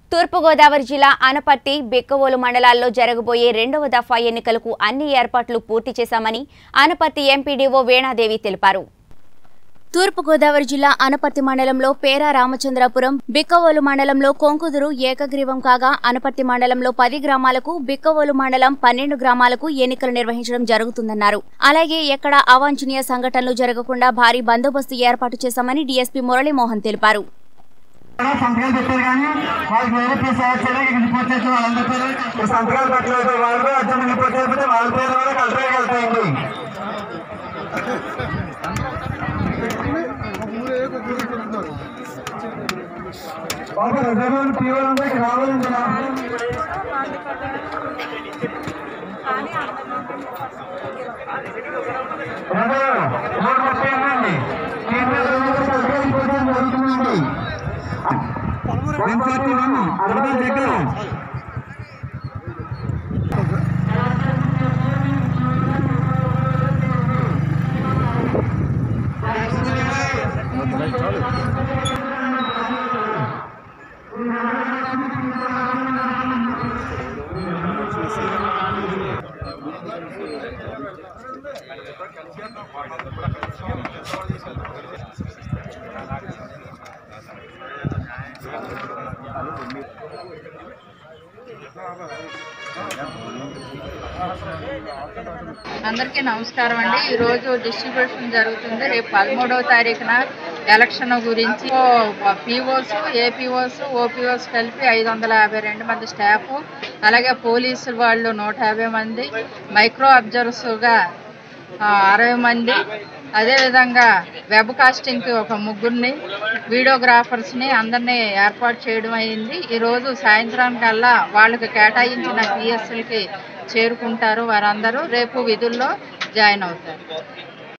తూర్పుగోదావరి జిల్లా అనపర్తి బిక్కవోలు మండలాల్లో జరగబోయే రెండవ దఫా ఎన్నికలకు అన్ని ఏర్పాట్లు పూర్తి చేశామని అనపర్తి ఎంపీడీఓ వేణాదేవి తెలిపారు తూర్పుగోదావరి జిల్లా అనపర్తి మండలంలో పేరా రామచంద్రాపురం బిక్కవోలు మండలంలో కొంకుదురు ఏకగ్రీవం కాగా అనపర్తి మండలంలో పది గ్రామాలకు బిక్కవోలు మండలం పన్నెండు గ్రామాలకు ఎన్నికలు నిర్వహించడం జరుగుతుందన్నారు అలాగే ఎక్కడ అవాంఛనీయ సంఘటనలు జరగకుండా భారీ బందోబస్తు ఏర్పాటు చేశామని డీఎస్పీ మురళీమోహన్ తెలిపారు కూడా సంతకాలు పెట్టారు కానీ వాళ్ళకి వేరే పీస్ వచ్చారు ఇక్కడ రిపోర్ట్ చేసిన వాళ్ళందరి పేరు ఇక్కడ సంతకాలు పెట్టలేదు వాళ్ళు కూడా అర్థం రిపోర్ట్ చేయకపోతే వాళ్ళ పేరు కూడా కలెక్టర్కి వెళ్తాయండి బాబు రిజర్వ్ పీవాలంటే ఇక్కడ రావాలండి నూట ముప్పై అండి సంతకాలు రిపోర్ట్ చేయడం జరుగుతుందండి వన్ ఫార్టీ వన్ అరవై దగ్గర అందరికీ నమస్కారం అండి ఈ రోజు డిస్ట్రిబ్యూషన్ జరుగుతుంది రేపు పదమూడవ తారీఖున ఎలక్షన్ గురించి పీఓస్ ఏపీఓస్ ఓపీఓస్ కలిపి ఐదు వందల యాభై రెండు మంది స్టాఫ్ అలాగే పోలీసులు వాళ్ళు నూట యాభై మంది మైక్రో అబ్జర్వర్స్గా అరవై మంది అదేవిధంగా వెబ్ కాస్టింగ్కి ఒక ముగ్గురిని వీడియోగ్రాఫర్స్ని అందరినీ ఏర్పాటు చేయడం అయింది ఈరోజు సాయంత్రం కల్లా వాళ్ళకి కేటాయించిన పిఎస్ఎల్కి చేరుకుంటారు వారందరూ రేపు విధుల్లో జాయిన్ అవుతారు